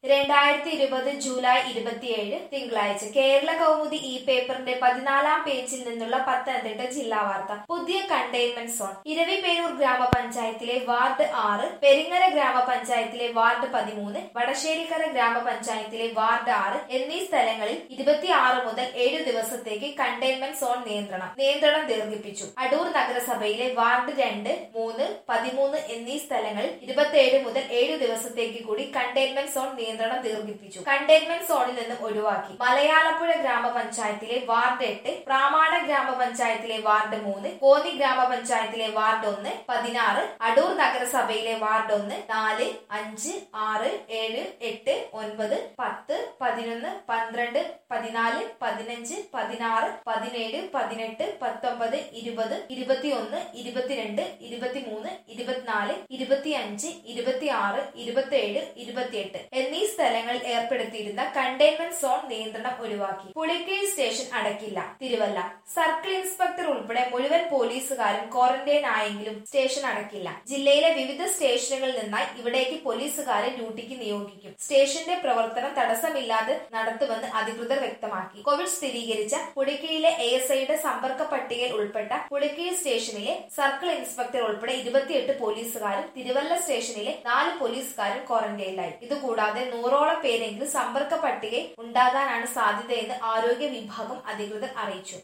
രണ്ടായിരത്തി ഇരുപത് ജൂലൈ ഇരുപത്തിയേഴ് തിങ്കളാഴ്ച കേരള കൗമുദി ഈ പേപ്പറിന്റെ പതിനാലാം പേജിൽ നിന്നുള്ള പത്തനംതിട്ട ജില്ലാ വാർത്ത പുതിയ കണ്ടെയ്ൻമെന്റ് സോൺ ഇരവിപേരൂർ ഗ്രാമപഞ്ചായത്തിലെ വാർഡ് ആറ് പെരിങ്ങര ഗ്രാമപഞ്ചായത്തിലെ വാർഡ് പതിമൂന്ന് വടശ്ശേരിക്കര ഗ്രാമപഞ്ചായത്തിലെ വാർഡ് ആറ് എന്നീ സ്ഥലങ്ങളിൽ ഇരുപത്തിയാറ് മുതൽ ഏഴു ദിവസത്തേക്ക് കണ്ടെയ്ൻമെന്റ് സോൺ നിയന്ത്രണം നിയന്ത്രണം ദീർഘിപ്പിച്ചു അടൂർ നഗരസഭയിലെ വാർഡ് രണ്ട് മൂന്ന് പതിമൂന്ന് എന്നീ സ്ഥലങ്ങളിൽ ഇരുപത്തിയേഴ് മുതൽ ഏഴു ദിവസത്തേക്ക് കൂടി കണ്ടെയ്ൻമെന്റ് സോൺ നിയന്ത്രണം ദീർഘിപ്പിച്ചു കണ്ടെയ്ൻമെന്റ് സോണിൽ നിന്നും ഒഴിവാക്കി മലയാളപ്പുഴ ഗ്രാമപഞ്ചായത്തിലെ വാർഡ് എട്ട് പ്രാമാണ ഗ്രാമപഞ്ചായത്തിലെ വാർഡ് മൂന്ന് കോന്നി ഗ്രാമപഞ്ചായത്തിലെ വാർഡ് ഒന്ന് പതിനാറ് അടൂർ നഗരസഭയിലെ വാർഡ് ഒന്ന് നാല് അഞ്ച് ആറ് ഏഴ് എട്ട് ഒൻപത് പത്ത് പതിനൊന്ന് പന്ത്രണ്ട് പതിനാല് പതിനഞ്ച് പതിനാറ് പതിനേഴ് പതിനെട്ട് പത്തൊമ്പത് ഇരുപത് ഇരുപത്തിയൊന്ന് ഇരുപത്തിരണ്ട് ഇരുപത്തിമൂന്ന് ഇരുപത്തിനാല് ഇരുപത്തിയഞ്ച് ഇരുപത്തിയാറ് ഇരുപത്തിയേഴ് ഇരുപത്തിയെട്ട് എന്നീ സ്ഥലങ്ങളിൽ ഏർപ്പെടുത്തിയിരുന്ന കണ്ടെയ്ൻമെന്റ് സോൺ നിയന്ത്രണം ഒഴിവാക്കി പുളിക്കീഴ് സ്റ്റേഷൻ അടക്കില്ല തിരുവല്ല സർക്കിൾ ഇൻസ്പെക്ടർ ഉൾപ്പെടെ മുഴുവൻ പോലീസുകാരും ക്വാറന്റൈൻ ആയെങ്കിലും സ്റ്റേഷൻ അടക്കില്ല ജില്ലയിലെ വിവിധ സ്റ്റേഷനുകളിൽ നിന്നായി ഇവിടേക്ക് പോലീസുകാരെ ഡ്യൂട്ടിക്ക് നിയോഗിക്കും സ്റ്റേഷന്റെ പ്രവർത്തനം തടസ്സമില്ലാതെ നടത്തുമെന്ന് അധികൃതർ വ്യക്തമാക്കി കോവിഡ് സ്ഥിരീകരിച്ച പുളിക്കീഴിലെ എ എസ് ഐയുടെ സമ്പർക്ക പട്ടികയിൽ ഉൾപ്പെട്ട പുളിക്കീഴ് സ്റ്റേഷനിലെ സർക്കിൾ ഇൻസ്പെക്ടർ ഉൾപ്പെടെ ഇരുപത്തിയെട്ട് പോലീസുകാരും തിരുവല്ല സ്റ്റേഷനിലെ നാല് പോലീസുകാരും ക്വാറന്റൈനിലായി ഇതുകൂടാതെ നൂറോളം പേരെങ്കിലും സമ്പർക്ക പട്ടികയിൽ ഉണ്ടാകാനാണ് സാധ്യതയെന്ന് ആരോഗ്യ വിഭാഗം അധികൃതർ അറിയിച്ചു